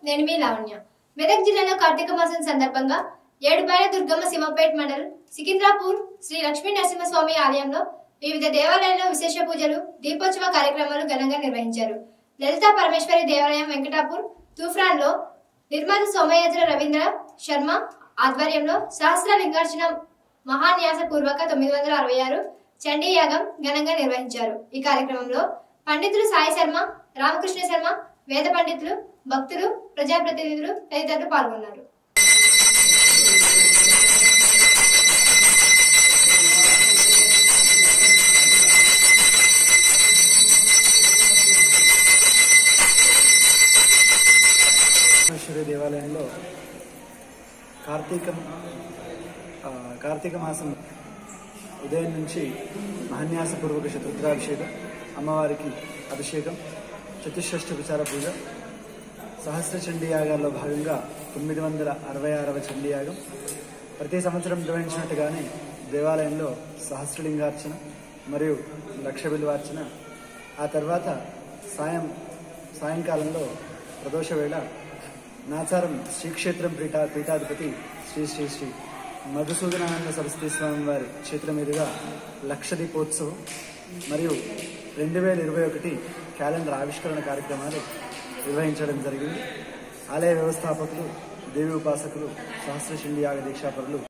నేను మీ లావణ్య మెదక్ జిల్లాలో కార్తీక మాసం సందర్భంగా ఏడుపాయల దుర్గమ్మ సింహపేట్ మండలం సికింద్రాపూర్ శ్రీ లక్ష్మీ నరసింహస్వామి ఆలయంలో వివిధ దేవాలయాల్లో విశేష పూజలు దీపోత్సవ కార్యక్రమాలు ఘనంగా నిర్వహించారు లలితా పరమేశ్వరి దేవాలయం వెంకటాపూర్ తూఫ్రాన్లో నిర్మాత సోమయాజుల రవీంద్ర శర్మ ఆధ్వర్యంలో సహస్ర లింగార్చన మహాన్యాస పూర్వక తొమ్మిది వందల అరవై ఆరు చండీ యాగం ఘనంగా నిర్వహించారు ఈ కార్యక్రమంలో పండితులు సాయి శర్మ రామకృష్ణ శర్మ వేద పండితులు భక్తులు ప్రజాప్రతినిధులు తదితరులు పాల్గొన్నారు పరమేశ్వరి దేవాలయంలో కార్తీకం ఆ, కార్తీక మాసం ఉదయం నుంచి మహన్యాసపూర్వక చతుర్థాభిషేకం అమ్మవారికి అభిషేకం చతుషష్ఠ విచార పూజ సహస్ర చండీ యాగాల్లో భాగంగా తొమ్మిది వందల అరవై ఆరవ చండీ యాగం ప్రతి సంవత్సరం నిర్వహించినట్టుగానే దేవాలయంలో సహస్రలింగార్చన మరియు లక్ష బిల్వార్చన ఆ తర్వాత సాయం సాయంకాలంలో ప్రదోష వేళ నాచారం శ్రీక్షేత్రం పీఠ పీఠాధిపతి శ్రీ శ్రీ శ్రీ మధుసూదనానంద సరస్వతి స్వామి వారి చేతుల మీదుగా లక్ష దీపోత్సవం మరియు రెండు వేల ఇరవై ఒకటి క్యాలెండర్ ఆవిష్కరణ కార్యక్రమాలు నిర్వహించడం జరిగింది ఆలయ వ్యవస్థాపకులు దేవి ఉపాసకులు సహస్ర శిండి యాగ దీక్షాపరులు